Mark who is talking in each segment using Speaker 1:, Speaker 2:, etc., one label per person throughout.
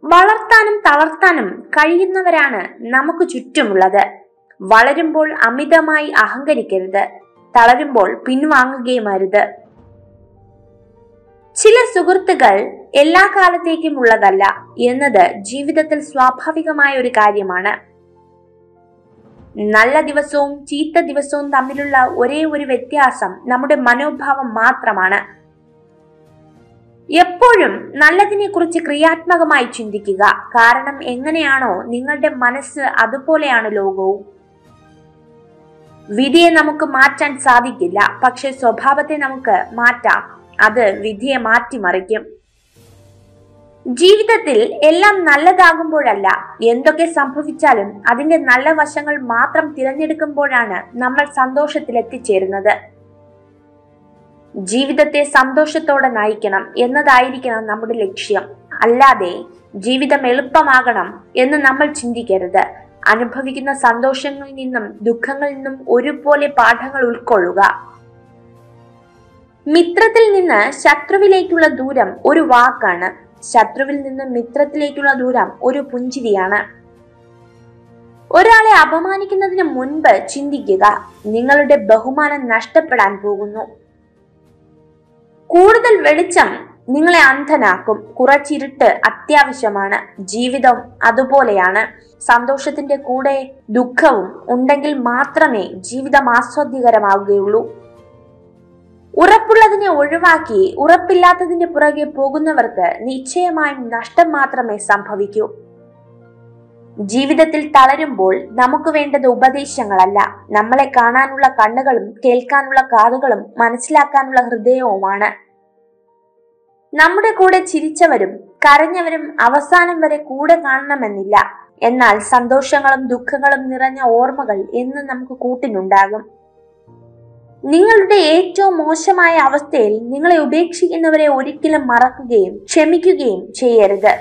Speaker 1: വളർത്താനും തളർത്താനും കഴിയുന്നവരാണ് നമുക്ക് ചുറ്റുമുള്ളത് വളരുമ്പോൾ അമിതമായി അഹങ്കരിക്കരുത് തളരുമ്പോൾ പിൻവാങ്ങുകയും അരുത് ചില സുഹൃത്തുക്കൾ എല്ലാ കാലത്തേക്കും ഉള്ളതല്ല എന്നത് ജീവിതത്തിൽ സ്വാഭാവികമായ ഒരു കാര്യമാണ് നല്ല ദിവസവും ചീത്ത ദിവസവും തമ്മിലുള്ള ഒരേ ഒരു വ്യത്യാസം നമ്മുടെ മനോഭാവം മാത്രമാണ് എപ്പോഴും നല്ലതിനെ കുറിച്ച് ക്രിയാത്മകമായി ചിന്തിക്കുക കാരണം എങ്ങനെയാണോ നിങ്ങളുടെ മനസ്സ് അതുപോലെയാണ് ലോകവും വിധിയെ നമുക്ക് മാറ്റാൻ സാധിക്കില്ല പക്ഷെ സ്വഭാവത്തെ നമുക്ക് മാറ്റാം അത് വിധിയെ മാറ്റിമറിക്കും ജീവിതത്തിൽ എല്ലാം നല്ലതാകുമ്പോഴല്ല എന്തൊക്കെ സംഭവിച്ചാലും അതിന്റെ നല്ല വശങ്ങൾ മാത്രം തിരഞ്ഞെടുക്കുമ്പോഴാണ് നമ്മൾ സന്തോഷത്തിൽ എത്തിച്ചേരുന്നത് ജീവിതത്തെ സന്തോഷത്തോടെ നയിക്കണം എന്നതായിരിക്കണം നമ്മുടെ ലക്ഷ്യം അല്ലാതെ ജീവിതം എളുപ്പമാകണം എന്ന് നമ്മൾ ചിന്തിക്കരുത് അനുഭവിക്കുന്ന സന്തോഷങ്ങളിൽ നിന്നും ദുഃഖങ്ങളിൽ നിന്നും ഒരുപോലെ പാഠങ്ങൾ ഉൾക്കൊള്ളുക മിത്രത്തിൽ നിന്ന് ശത്രുവിലേക്കുള്ള ദൂരം ഒരു വാക്കാണ് ശത്രുവിൽ നിന്ന് മിത്രത്തിലേക്കുള്ള ദൂരം ഒരു പുഞ്ചിരിയാണ് ഒരാളെ അപമാനിക്കുന്നതിന് മുൻപ് ചിന്തിക്കുക നിങ്ങളുടെ ബഹുമാനം നഷ്ടപ്പെടാൻ പോകുന്നു കൂടുതൽ വെളിച്ചം നിങ്ങളെ അന്ധനാക്കും കുറച്ചിരുട്ട് അത്യാവശ്യമാണ് ജീവിതം അതുപോലെയാണ് സന്തോഷത്തിന്റെ കൂടെ ദുഃഖവും ഉണ്ടെങ്കിൽ മാത്രമേ ജീവിതം ആസ്വാദ്യകരമാവുകയുള്ളൂ ഉറപ്പുള്ളതിനെ ഒഴിവാക്കി ഉറപ്പില്ലാത്തതിന്റെ പുറകെ പോകുന്നവർക്ക് നിശ്ചയമായും നഷ്ടം മാത്രമേ സംഭവിക്കൂ ജീവിതത്തിൽ തളരുമ്പോൾ നമുക്ക് വേണ്ടത് ഉപദേശങ്ങളല്ല നമ്മളെ കാണാനുള്ള കണ്ണുകളും കേൾക്കാനുള്ള കാതുകളും മനസ്സിലാക്കാനുള്ള ഹൃദയവുമാണ് നമ്മുടെ കൂടെ ചിരിച്ചവരും കരഞ്ഞവരും അവസാനം വരെ കൂടെ കാണണമെന്നില്ല എന്നാൽ സന്തോഷങ്ങളും ദുഃഖങ്ങളും നിറഞ്ഞ ഓർമ്മകൾ എന്നും നമുക്ക് കൂട്ടിനുണ്ടാകും നിങ്ങളുടെ ഏറ്റവും മോശമായ അവസ്ഥയിൽ നിങ്ങളെ ഉപേക്ഷിക്കുന്നവരെ ഒരിക്കലും മറക്കുകയും ക്ഷമിക്കുകയും ചെയ്യരുത്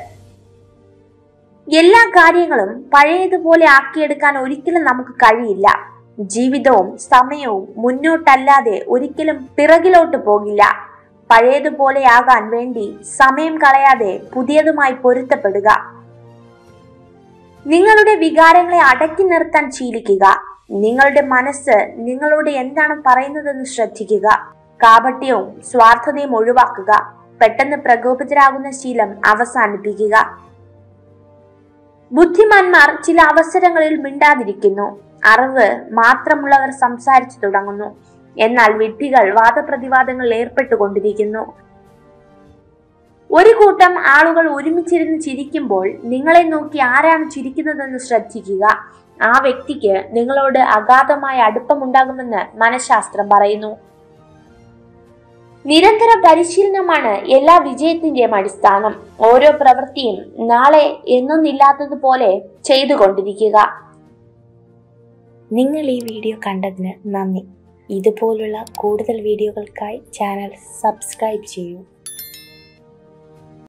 Speaker 1: എല്ലാ കാര്യങ്ങളും പഴയതുപോലെ ആക്കിയെടുക്കാൻ ഒരിക്കലും നമുക്ക് കഴിയില്ല ജീവിതവും സമയവും മുന്നോട്ടല്ലാതെ ഒരിക്കലും പിറകിലോട്ട് പോകില്ല പഴയതുപോലെ ആകാൻ വേണ്ടി സമയം കളയാതെ പുതിയതുമായി പൊരുത്തപ്പെടുക നിങ്ങളുടെ വികാരങ്ങളെ അടക്കി നിർത്താൻ ശീലിക്കുക നിങ്ങളുടെ മനസ്സ് നിങ്ങളോട് എന്താണ് പറയുന്നതെന്ന് ശ്രദ്ധിക്കുക കാപട്യവും സ്വാർത്ഥതയും ഒഴിവാക്കുക പെട്ടെന്ന് പ്രകോപിതരാകുന്ന ശീലം അവസാനിപ്പിക്കുക ബുദ്ധിമാന്മാർ ചില അവസരങ്ങളിൽ മിണ്ടാതിരിക്കുന്നു അറിവ് മാത്രമുള്ളവർ സംസാരിച്ചു തുടങ്ങുന്നു എന്നാൽ വിഡ്ഢികൾ വാദപ്രതിവാദങ്ങളിൽ ഏർപ്പെട്ടുകൊണ്ടിരിക്കുന്നു ഒരു കൂട്ടം ആളുകൾ ഒരുമിച്ചിരുന്ന് ചിരിക്കുമ്പോൾ നിങ്ങളെ നോക്കി ആരാണ് ചിരിക്കുന്നതെന്ന് ശ്രദ്ധിക്കുക ആ വ്യക്തിക്ക് നിങ്ങളോട് അഗാധമായ അടുപ്പമുണ്ടാകുമെന്ന് മനഃശാസ്ത്രം പറയുന്നു നിരന്തര പരിശീലനമാണ് എല്ലാ വിജയത്തിന്റെയും അടിസ്ഥാനം ഓരോ പ്രവൃത്തിയും നാളെ എന്നൊന്നില്ലാത്തതുപോലെ ചെയ്തുകൊണ്ടിരിക്കുക
Speaker 2: നിങ്ങൾ ഈ വീഡിയോ കണ്ടതിന് നന്ദി ഇതുപോലുള്ള കൂടുതൽ വീഡിയോകൾക്കായി ചാനൽ സബ്സ്ക്രൈബ് ചെയ്യൂ